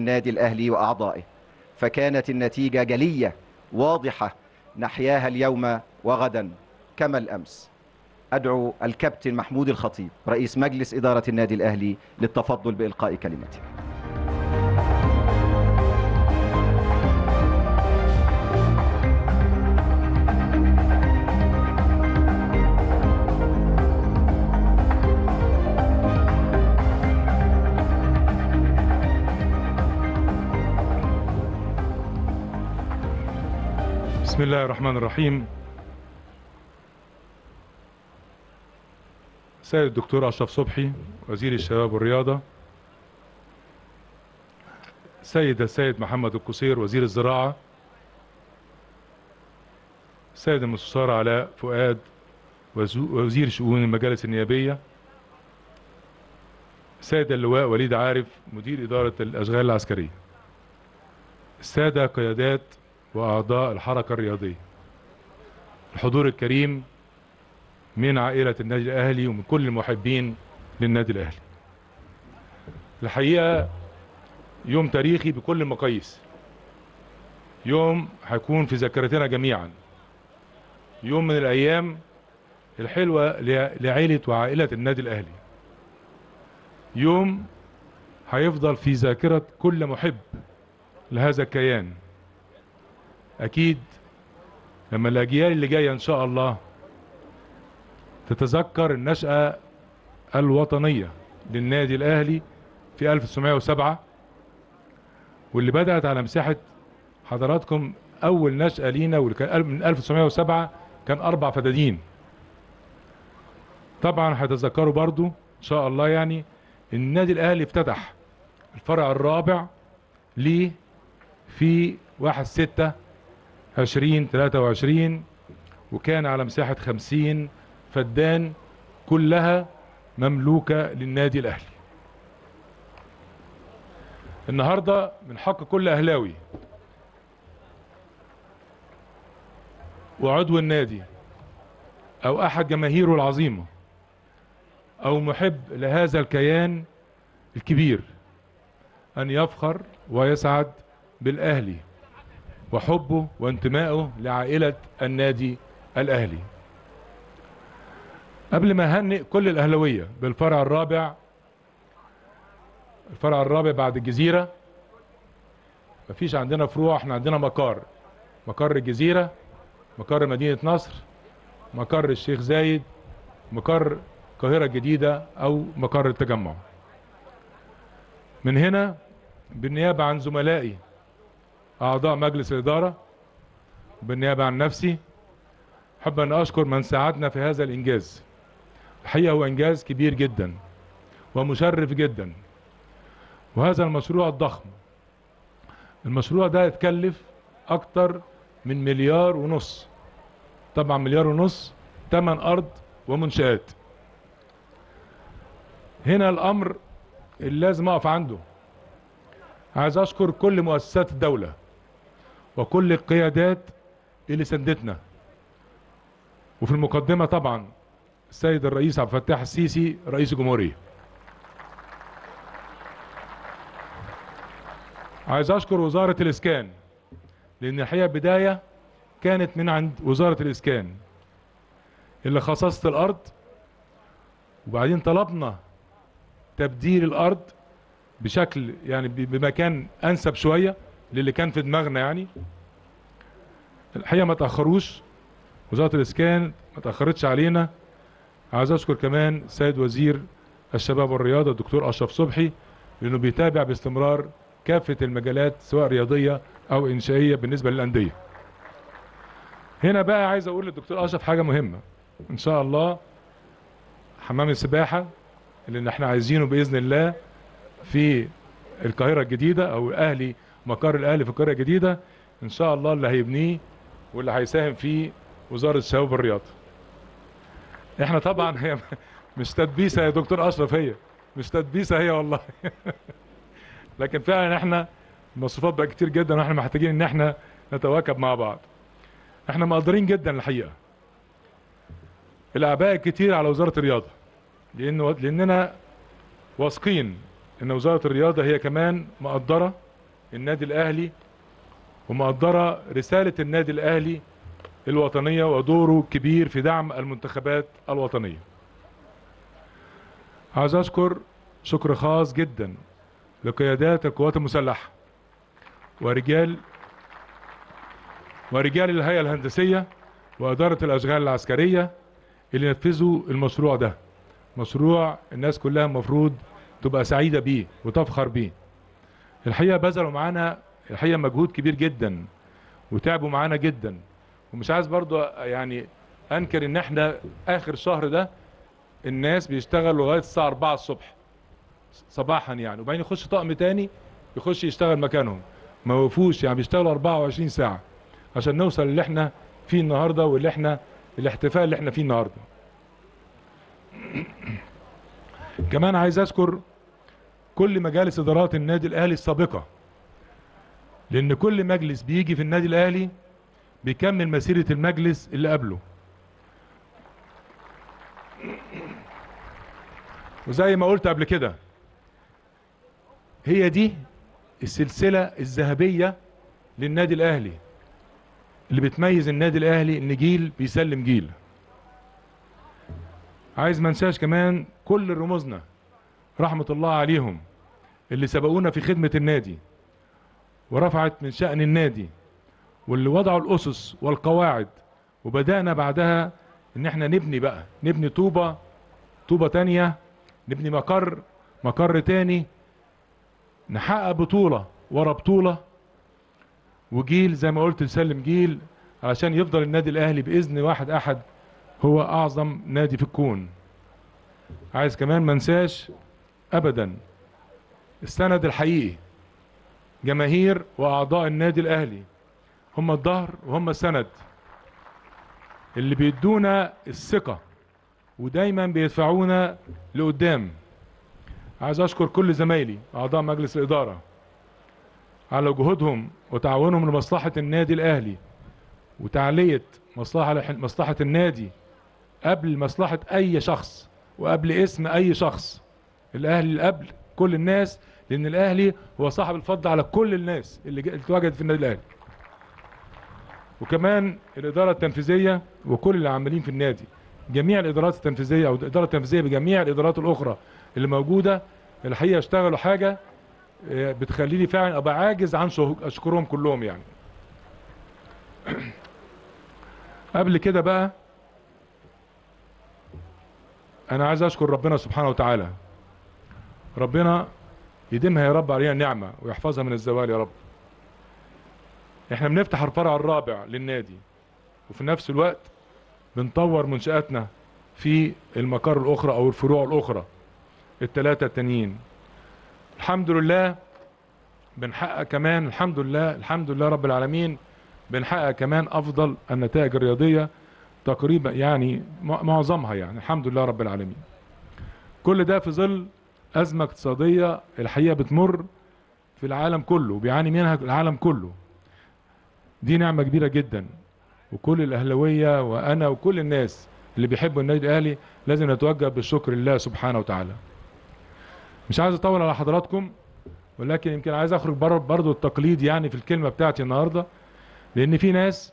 النادي الأهلي وأعضائه فكانت النتيجة جلية واضحة نحياها اليوم وغدا كما الأمس أدعو الكابتن محمود الخطيب رئيس مجلس إدارة النادي الأهلي للتفضل بإلقاء كلمته بسم الله الرحمن الرحيم سيد الدكتور أشرف صبحي وزير الشباب والرياضة سيد السيد محمد القصير وزير الزراعة سيد المستشار علاء فؤاد وزو- وزير شؤون المجالس النيابية سيد اللواء وليد عارف مدير إدارة الأشغال العسكرية السادة قيادات وأعضاء الحركة الرياضية الحضور الكريم من عائلة النادي الأهلي ومن كل المحبين للنادي الأهلي الحقيقة يوم تاريخي بكل المقاييس يوم هيكون في ذاكرتنا جميعا يوم من الأيام الحلوة لع- لعائلة وعائلة النادي الأهلي يوم هيفضل في ذاكرة كل محب لهذا الكيان أكيد لما الأجيال اللي جاية إن شاء الله تتذكر النشأة الوطنية للنادي الأهلي في 1907 واللي بدأت على مساحة حضراتكم أول نشأة لينا واللي كان من 1907 كان أربع فدادين طبعا هتذكروا برضو إن شاء الله يعني إن النادي الأهلي افتتح الفرع الرابع ليه في 1 6 20 23 وكان على مساحة 50 فدان كلها مملوكة للنادي الأهلي النهاردة من حق كل أهلاوي وعضو النادي أو أحد جماهيره العظيمة أو محب لهذا الكيان الكبير أن يفخر ويسعد بالأهلي وحبه وانتمائه لعائلة النادي الأهلي قبل ما هنئ كل الأهلوية بالفرع الرابع الفرع الرابع بعد الجزيرة مفيش عندنا فروع احنا عندنا مقر مقر الجزيرة مقر مدينة نصر مقر الشيخ زايد مقر القاهرة الجديدة أو مقر التجمع من هنا بالنيابة عن زملائي أعضاء مجلس الإدارة بالنيابة عن نفسي أحب أن أشكر من ساعدنا في هذا الإنجاز الحقيقة هو إنجاز كبير جدا ومشرف جدا وهذا المشروع الضخم المشروع ده يتكلف أكتر من مليار ونص طبعا مليار ونص تمن أرض ومنشآت هنا الأمر اللي لازم أقف عنده عايز أشكر كل مؤسسات الدولة وكل القيادات اللي سندتنا وفي المقدمة طبعا السيد الرئيس عبد الفتاح السيسي رئيس الجمهورية عايز أشكر وزارة الإسكان لأن الحقيقة بداية كانت من عند وزارة الإسكان اللي خصصت الأرض وبعدين طلبنا تبديل الأرض بشكل يعني ب- بمكان أنسب شوية للي كان في دماغنا يعني الحقيقة ما تأخروش وزارة الإسكان ما تأخرتش علينا عايز أشكر كمان سيد وزير الشباب والرياضة الدكتور أشرف صبحي لأنه بيتابع باستمرار كافة المجالات سواء رياضية أو إنشائية بالنسبة للأندية هنا بقى عايز أقول للدكتور أشرف حاجة مهمة إن شاء الله حمام السباحة اللي احنا عايزينه بإذن الله في القاهرة الجديدة أو الأهلي مقر الأهلي في القاهرة الجديدة إن شاء الله اللي هيبنيه واللي هيساهم فيه وزارة الشباب والرياضة احنا طبعا هي مش تدبيسة يا دكتور أشرف هي مش تدبيسة هي والله لكن فعلا احنا المصروفات بقى كتير جدا واحنا محتاجين ان احنا نتواكب مع بعض احنا مقدرين جدا الحقيقة الاعباء الكتير على وزارة الرياضة لانه لاننا واثقين ان وزارة الرياضة هي كمان مقدرة النادي الاهلي ومقدره رساله النادي الاهلي الوطنيه ودوره كبير في دعم المنتخبات الوطنيه عايز اشكر شكر خاص جدا لقيادات القوات المسلحه ورجال ورجال الهيئه الهندسيه واداره الاشغال العسكريه اللي نفذوا المشروع ده مشروع الناس كلها المفروض تبقى سعيده بيه وتفخر بيه الحقيقه بذلوا معانا الحقيقه مجهود كبير جدا وتعبوا معانا جدا ومش عايز برضو يعني انكر ان احنا اخر شهر ده الناس بيشتغلوا لغايه الساعه 4 الصبح صباحا يعني وبعدين يخش طقم تاني يخش يشتغل مكانهم ما وقفوش يعني بيشتغلوا 24 ساعه عشان نوصل اللي احنا فيه النهارده واللي احنا الاحتفال اللي احنا فيه النهارده كمان عايز اذكر كل مجالس ادارات النادي الاهلي السابقه لان كل مجلس بيجي في النادي الاهلي بيكمل مسيره المجلس اللي قبله وزي ما قلت قبل كده هي دي السلسله الذهبيه للنادي الاهلي اللي بتميز النادي الاهلي ان جيل بيسلم جيل عايز ما انساش كمان كل رموزنا رحمه الله عليهم اللي سبقونا في خدمه النادي ورفعت من شأن النادي واللي وضعوا الأسس والقواعد وبدأنا بعدها إن احنا نبني بقى نبني طوبة طوبة تانية نبني مقر مقر تاني نحقق بطولة ورا بطولة وجيل زي ما قلت نسلم جيل علشان يفضل النادي الأهلي بإذن واحد أحد هو أعظم نادي في الكون عايز كمان منساش أبدا السند الحقيقي جماهير واعضاء النادي الاهلي هم الظهر وهم السند اللي بيدونا الثقه ودايما بيدفعونا لقدام عايز اشكر كل زمايلي اعضاء مجلس الاداره على جهودهم وتعاونهم لمصلحه النادي الاهلي وتعليه مصلحه مصلحه النادي قبل مصلحه اي شخص وقبل اسم اي شخص الاهلي قبل كل الناس لان الاهلي هو صاحب الفضل على كل الناس اللي اتواجدت في النادي الاهلي وكمان الاداره التنفيذيه وكل اللي عاملين في النادي جميع الادارات التنفيذيه او الاداره التنفيذيه بجميع الادارات الاخرى اللي موجوده الحقيقه اشتغلوا حاجه بتخليني فعلا ابقى عاجز عن اشكرهم كلهم يعني قبل كده بقى انا عايز اشكر ربنا سبحانه وتعالى ربنا يديمها يا رب علينا النعمة ويحفظها من الزوال يا رب احنا بنفتح الفرع الرابع للنادي وفي نفس الوقت بنطور منشآتنا في المقار الاخرى او الفروع الاخرى الثلاثة التانيين الحمد لله بنحقق كمان الحمد لله الحمد لله رب العالمين بنحقق كمان افضل النتائج الرياضية تقريبا يعني معظمها يعني الحمد لله رب العالمين كل ده في ظل أزمة اقتصادية الحقيقة بتمر في العالم كله وبيعاني منها العالم كله دي نعمة كبيرة جدا وكل الأهلوية وأنا وكل الناس اللي بيحبوا النادي الأهلي لازم نتوجه بالشكر لله سبحانه وتعالى مش عايز أطول على حضراتكم ولكن يمكن عايز أخرج برضو التقليد يعني في الكلمة بتاعتي النهاردة لأن في ناس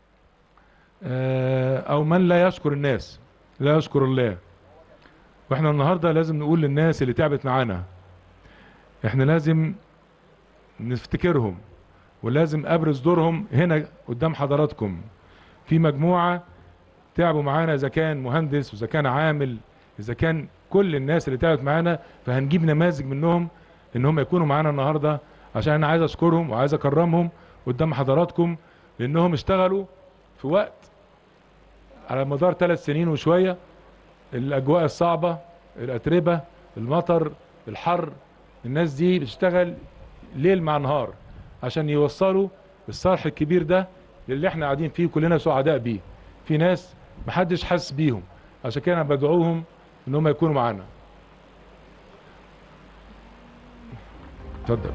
أو من لا يشكر الناس لا يشكر الله واحنا النهارده لازم نقول للناس اللي تعبت معانا احنا لازم نفتكرهم ولازم ابرز دورهم هنا قدام حضراتكم في مجموعه تعبوا معانا اذا كان مهندس واذا كان عامل اذا كان كل الناس اللي تعبت معانا فهنجيب نماذج منهم ان هم يكونوا معانا النهارده عشان انا عايز اشكرهم وعايز اكرمهم قدام حضراتكم لانهم اشتغلوا في وقت على مدار ثلاث سنين وشويه الاجواء الصعبه الاتربه المطر الحر الناس دي بتشتغل ليل مع نهار عشان يوصلوا الصرح الكبير ده اللي احنا قاعدين فيه كلنا سعداء بيه في ناس محدش حاسس بيهم عشان كده انا بدعوهم ان هم يكونوا معانا اتفضل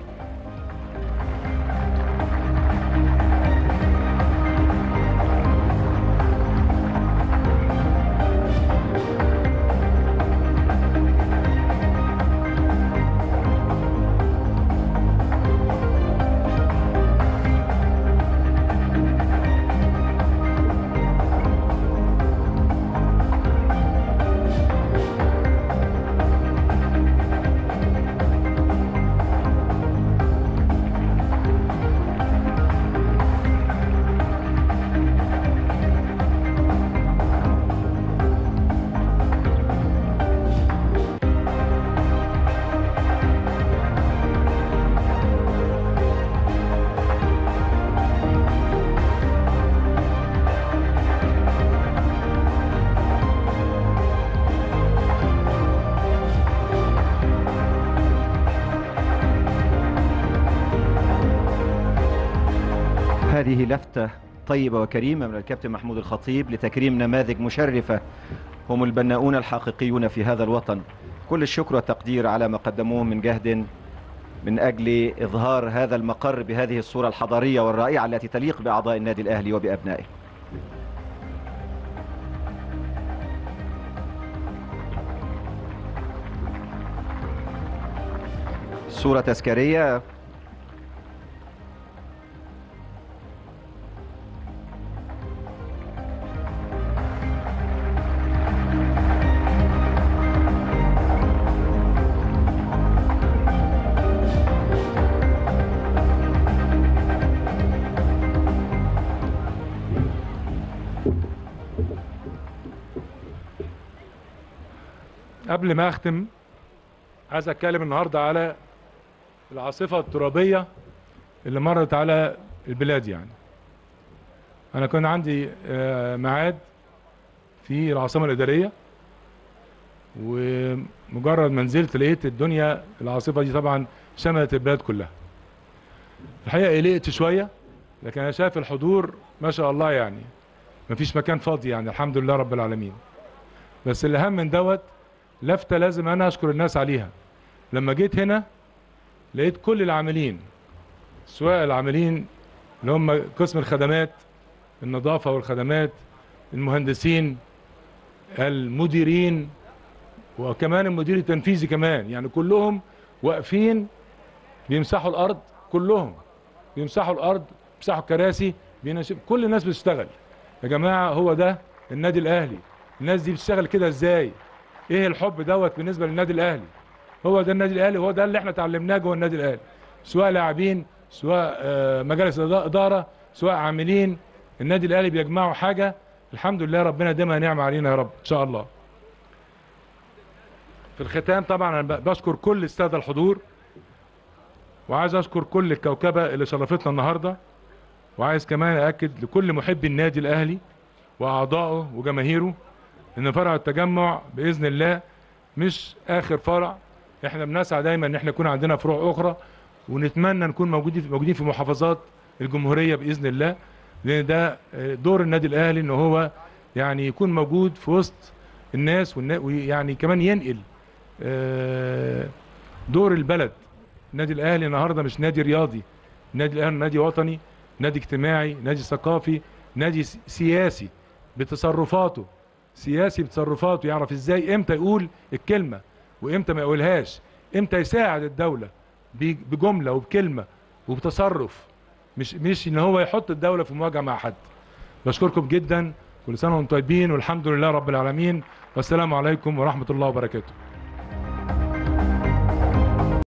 هذه لفتة طيبة وكريمة من الكابتن محمود الخطيب لتكريم نماذج مشرفة هم البناؤون الحقيقيون في هذا الوطن كل الشكر والتقدير على ما قدموه من جهد من أجل إظهار هذا المقر بهذه الصورة الحضارية والرائعة التي تليق بأعضاء النادي الأهلي وبأبنائه صورة تذكارية قبل ما اختم عايز اتكلم النهارده على العاصفه الترابيه اللي مرت على البلاد يعني انا كان عندي آه، ميعاد في العاصمه الاداريه ومجرد ما نزلت لقيت الدنيا العاصفه دي طبعا شملت البلاد كلها الحقيقه قلقت شويه لكن انا شايف الحضور ما شاء الله يعني مفيش مكان فاضي يعني الحمد لله رب العالمين بس الاهم من دوت لفتة لازم أنا أشكر الناس عليها لما جيت هنا لقيت كل العاملين سواء العاملين اللي هم قسم الخدمات النظافة والخدمات المهندسين المديرين وكمان المدير التنفيذي كمان يعني كلهم واقفين بيمسحوا الأرض كلهم بيمسحوا الأرض بيمسحوا الكراسي بينشف كل الناس بتشتغل يا جماعة هو ده النادي الأهلي الناس دي بتشتغل كده ازاي ايه الحب دوت بالنسبه للنادي الاهلي هو ده النادي الاهلي هو ده اللي احنا اتعلمناه جوه النادي الاهلي سواء لاعبين سواء آه، مجالس إدا- اداره سواء عاملين النادي الاهلي بيجمعوا حاجه الحمد لله ربنا يديمها نعمه علينا يا رب ان شاء الله في الختام طبعا انا ب- بشكر كل الساده الحضور وعايز اشكر كل الكوكبه اللي شرفتنا النهارده وعايز كمان اكد لكل محبي النادي الاهلي واعضائه وجماهيره ان فرع التجمع باذن الله مش اخر فرع احنا بنسعى دايما ان احنا يكون عندنا فروع اخرى ونتمنى نكون موجودين في موجودين في محافظات الجمهوريه باذن الله لان ده آه، دور النادي الاهلي ان هو يعني يكون موجود في وسط الناس والنا- ويعني كمان ينقل آه، دور البلد النادي الاهلي النهارده مش نادي رياضي النادي الاهلي نادي وطني نادي اجتماعي نادي ثقافي نادي س- سياسي بتصرفاته سياسي بتصرفاته يعرف ازاي امتى يقول الكلمه وامتى ما يقولهاش امتى يساعد الدوله ب- بجمله وبكلمه وبتصرف مش مش ان هو يحط الدوله في مواجهه مع حد بشكركم جدا كل سنه وانتم طيبين والحمد لله رب العالمين والسلام عليكم ورحمه الله وبركاته